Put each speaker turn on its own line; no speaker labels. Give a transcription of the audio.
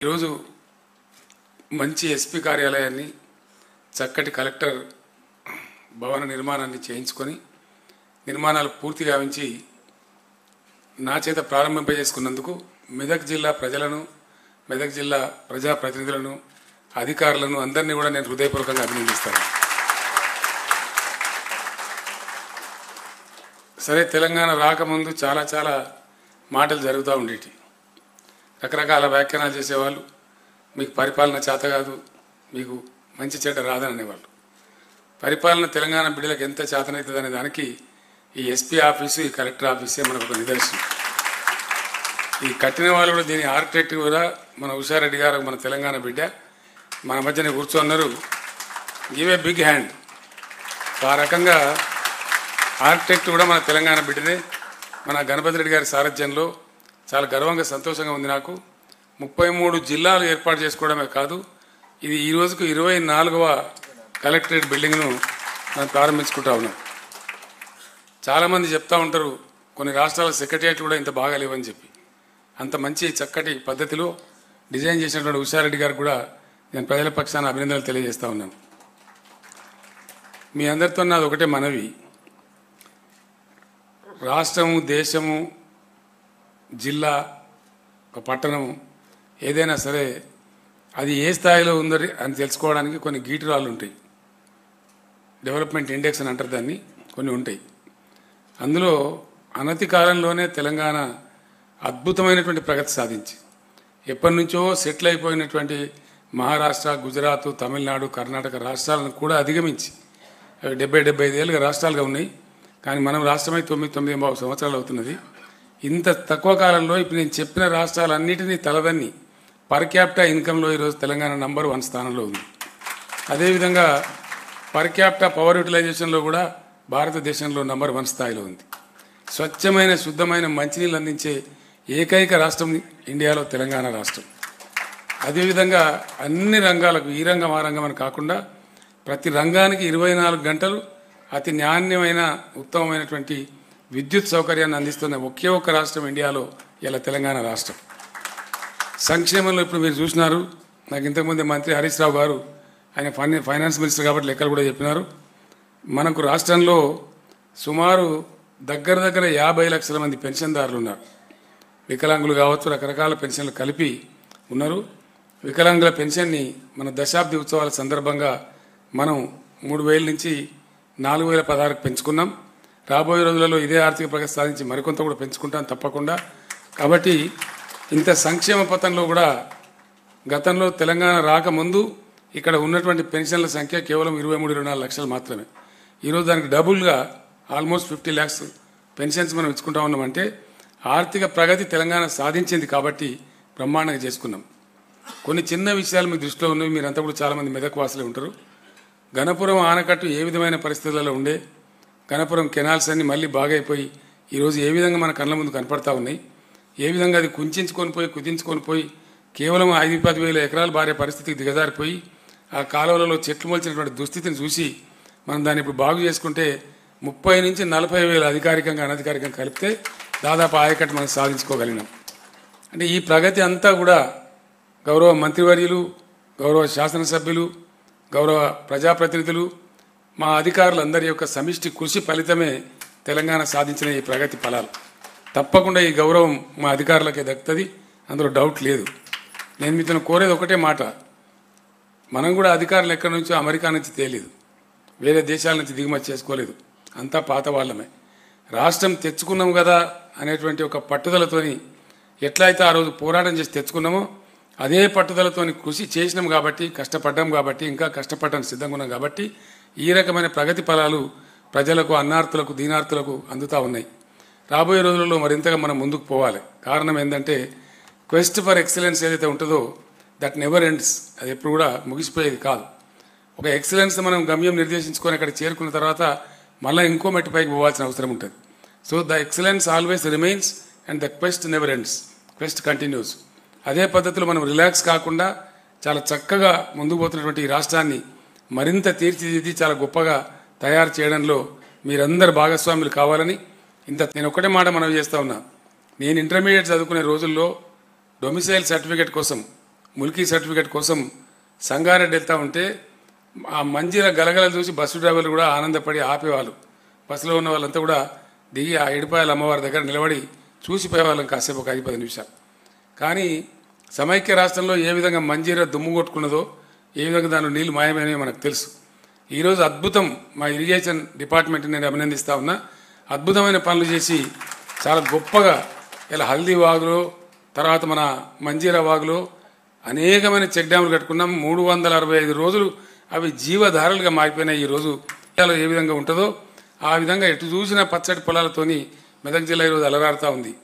ఈరోజు మంచి ఎస్పీ కార్యాలయాన్ని చక్కటి కలెక్టర్ భవన నిర్మాణాన్ని చేయించుకొని నిర్మాణాలు పూర్తి గావించి నా చేత ప్రారంభింపజేసుకున్నందుకు మెదక్ జిల్లా ప్రజలను మెదక్ జిల్లా ప్రజాప్రతినిధులను అధికారులను అందరినీ కూడా నేను హృదయపూర్వకంగా అభినందిస్తాను సరే తెలంగాణ రాకముందు చాలా చాలా మాటలు జరుగుతూ ఉండేటి రకరకాల వ్యాఖ్యానాలు చేసేవాళ్ళు మీకు పరిపాలన చేత కాదు మీకు మంచి చెడ్డ రాదని అనేవాళ్ళు పరిపాలన తెలంగాణ బిడ్డలకు ఎంత చేతనవుతుంది అనే దానికి ఈ ఎస్పీ ఆఫీసు ఈ కలెక్టర్ ఆఫీసే మనకు ఒక నిదర్శనం ఈ కట్టిన వాళ్ళు కూడా దీని ఆర్కిటెక్ట్ కూడా మన ఉషారెడ్డి గారు మన తెలంగాణ బిడ్డ మన మధ్యన కూర్చున్నారు గివ్ ఏ బిగ్ హ్యాండ్ ఆ రకంగా ఆర్కిటెక్ట్ కూడా మన తెలంగాణ బిడ్డనే మన గణపతి రెడ్డి గారి సారథ్యంలో చాలా గర్వంగా సంతోషంగా ఉంది నాకు ముప్పై మూడు జిల్లాలు ఏర్పాటు చేసుకోవడమే కాదు ఇది ఈ రోజుకు ఇరవై నాలుగవ కలెక్టరేట్ బిల్డింగ్ను మనం ప్రారంభించుకుంటా ఉన్నాం చాలామంది చెప్తా ఉంటారు కొన్ని రాష్ట్రాల సెక్రటరియట్ కూడా ఇంత బాగా లేవని చెప్పి అంత మంచి చక్కటి పద్ధతిలో డిజైన్ చేసినటువంటి ఉషారెడ్డి గారికి కూడా నేను ప్రజల పక్షాన అభినందనలు తెలియజేస్తా ఉన్నాను మీ అందరితో నాది ఒకటే మనవి రాష్ట్రము దేశము జిల్లా ఒక పట్టణము ఏదైనా సరే అది ఏ స్థాయిలో ఉందో అని తెలుసుకోవడానికి కొన్ని గీటురాలు ఉంటాయి డెవలప్మెంట్ ఇండెక్స్ అని అంటారు దాన్ని కొన్ని ఉంటాయి అందులో అనతి కాలంలోనే తెలంగాణ అద్భుతమైనటువంటి ప్రగతి సాధించి ఎప్పటి నుంచో సెటిల్ అయిపోయినటువంటి మహారాష్ట్ర గుజరాత్ తమిళనాడు కర్ణాటక రాష్ట్రాలను కూడా అధిగమించి అవి డెబ్బై డెబ్బై ఐదేళ్ళుగా రాష్ట్రాలుగా ఉన్నాయి కానీ మనం రాష్ట్రమై తొమ్మిది తొమ్మిది బాబు సంవత్సరాలు అవుతున్నది ఇంత తక్కువ కాలంలో ఇప్పుడు నేను చెప్పిన రాష్ట్రాలన్నిటినీ తలదన్ని పర్ క్యాపిటా ఇన్కంలో ఈరోజు తెలంగాణ నంబర్ వన్ స్థానంలో ఉంది అదేవిధంగా పర్ క్యాపిటా పవర్ యూటిలైజేషన్లో కూడా భారతదేశంలో నంబర్ వన్ స్థాయిలో ఉంది స్వచ్ఛమైన శుద్ధమైన మంచినీళ్ళు అందించే ఏకైక రాష్ట్రం ఇండియాలో తెలంగాణ రాష్ట్రం అదేవిధంగా అన్ని రంగాలకు ఈ రంగం ఆ రంగం అని కాకుండా ప్రతి రంగానికి ఇరవై నాలుగు గంటలు అతి నాణ్యమైన ఉత్తమమైనటువంటి విద్యుత్ సౌకర్యాన్ని అందిస్తున్న ఒకే ఒక్క రాష్ట్రం ఇండియాలో ఇలా తెలంగాణ రాష్ట్రం సంక్షేమంలో ఇప్పుడు మీరు చూసినారు నాకు ఇంతకుముందే మంత్రి హరీష్ రావు గారు ఆయన ఫైనా ఫైనాన్స్ మినిస్టర్ కాబట్టి లెక్కలు కూడా చెప్పినారు మనకు రాష్ట్రంలో సుమారు దగ్గర దగ్గర యాభై లక్షల మంది పెన్షన్దారులు ఉన్నారు వికలాంగులు కావచ్చు రకరకాల పెన్షన్లు కలిపి ఉన్నారు వికలాంగుల పెన్షన్ని మన దశాబ్ది ఉత్సవాల సందర్భంగా మనం మూడు వేల నుంచి నాలుగు వేల పదహారుకు పెంచుకున్నాం రాబోయే రోజులలో ఇదే ఆర్థిక ప్రగతి సాధించి మరికొంత కూడా పెంచుకుంటాం తప్పకుండా కాబట్టి ఇంత సంక్షేమ పథంలో కూడా గతంలో తెలంగాణ రాకముందు ఇక్కడ ఉన్నటువంటి పెన్షన్ల సంఖ్య కేవలం ఇరవై మూడు ఇరవై నాలుగు లక్షలు మాత్రమే ఈరోజు దానికి డబుల్గా ఆల్మోస్ట్ ఫిఫ్టీ ల్యాక్స్ పెన్షన్స్ మనం ఇచ్చుకుంటా ఉన్నామంటే ఆర్థిక ప్రగతి తెలంగాణ సాధించింది కాబట్టి బ్రహ్మాండంగా చేసుకున్నాం కొన్ని చిన్న విషయాలు మీ దృష్టిలో ఉన్నవి మీరంతా కూడా చాలామంది మెదక్ వాసులే ఉంటారు గణపురం ఆనకట్టు ఏ విధమైన పరిస్థితులలో ఉండే గణపురం కెనాల్స్ అన్ని మళ్ళీ బాగైపోయి ఈరోజు ఏ విధంగా మన కళ్ళ ముందు కనపడతా ఉన్నాయి ఏ విధంగా అది కుంచుకొని పోయి కుదించుకొని పోయి కేవలం ఐదు పది వేల ఎకరాలు బారే పరిస్థితికి దిగజారిపోయి ఆ కాలువలలో చెట్లు మొలిచినటువంటి దుస్థితిని చూసి మనం దాన్ని ఇప్పుడు బాగు చేసుకుంటే ముప్పై నుంచి నలభై వేల అధికారికంగా అనధికారికంగా కలిపితే దాదాపు ఆయకట్టు మనం సాధించుకోగలిగినాం అంటే ఈ ప్రగతి అంతా కూడా గౌరవ మంత్రివర్యులు గౌరవ శాసనసభ్యులు గౌరవ ప్రజాప్రతినిధులు మా అధికారులందరి యొక్క సమిష్టి కృషి ఫలితమే తెలంగాణ సాధించిన ఈ ప్రగతి ఫలాలు తప్పకుండా ఈ గౌరవం మా అధికారులకే దక్కుతుంది అందులో డౌట్ లేదు నేను మీతో కోరేది ఒకటే మాట మనం కూడా అధికారులు ఎక్కడి నుంచో అమెరికా నుంచి తేలేదు వేరే దేశాల నుంచి దిగుమతి చేసుకోలేదు అంతా పాత వాళ్ళమే రాష్ట్రం తెచ్చుకున్నాం కదా అనేటువంటి ఒక పట్టుదలతోని ఎట్లయితే ఆ రోజు పోరాటం చేసి తెచ్చుకున్నామో అదే పట్టుదలతోని కృషి చేసినాం కాబట్టి కష్టపడ్డాం కాబట్టి ఇంకా కష్టపడడానికి సిద్ధంగా ఉన్నాం కాబట్టి ఈ రకమైన ప్రగతి ఫలాలు ప్రజలకు అన్నార్థులకు దీనార్థులకు అందుతా ఉన్నాయి రాబోయే రోజులలో మరింతగా మనం ముందుకు పోవాలి కారణం ఏంటంటే క్వెస్ట్ ఫర్ ఎక్సలెన్స్ ఏదైతే ఉంటుందో దట్ నెవర్ ఎండ్స్ అది ఎప్పుడు కూడా ముగిసిపోయేది కాదు ఒక ఎక్సలెన్స్ మనం గమ్యం నిర్దేశించుకొని అక్కడ చేరుకున్న తర్వాత మళ్ళీ ఇంకో మెట్టు పైకి పోవాల్సిన అవసరం ఉంటుంది so the excellence always remains and the quest never ends quest continues అదే పద్ధతిలో మనం రిలాక్స్ కాకుండా చాలా చక్కగా ముందుకు పోతున్నటువంటి ఈ రాష్ట్రాన్ని మరింత తీర్చిదిద్ది చాలా గొప్పగా తయారు చేయడంలో మీరందరు భాగస్వాములు కావాలని ఇంత నేను ఒకటే మాట మనవి చేస్తా ఉన్నా నేను ఇంటర్మీడియట్ చదువుకునే రోజుల్లో డొమిసైల్ సర్టిఫికేట్ కోసం ముల్కీ సర్టిఫికేట్ కోసం సంగారెడ్డి వెళ్తా ఉంటే ఆ మంజీల గలగల చూసి బస్సు డ్రైవర్లు కూడా ఆనందపడి ఆపేవాళ్ళు బస్సులో ఉన్న వాళ్ళంతా కూడా దిగి ఆ ఎడిపాయల అమ్మవారి దగ్గర నిలబడి చూసిపోయేవాళ్ళం కాసేపు ఒక ఐదు పది నిమిషాలు కానీ సమైక్య రాష్ట్రంలో ఏ విధంగా మంజీర దుమ్ము కొట్టుకున్నదో ఏ విధంగా దానిలో నీళ్లు మాయమైనవి మనకు తెలుసు ఈరోజు అద్భుతం మా ఇరిగేషన్ డిపార్ట్మెంట్ నేను అభినందిస్తా ఉన్నా అద్భుతమైన పనులు చేసి చాలా గొప్పగా ఇలా హల్దీ వాగులో తర్వాత మన మంజీరా వాగులో అనేకమైన చెక్ డ్యాములు కట్టుకున్నాం మూడు వందల అరవై ఐదు రోజులు అవి జీవధారలుగా మారిపోయినాయి ఈ రోజు జిల్లాలో ఏ విధంగా ఉంటుందో ఆ విధంగా ఎటు చూసిన పచ్చటి పొలాలతోని మెదక్ జిల్లా ఈరోజు అలరాడుతూ ఉంది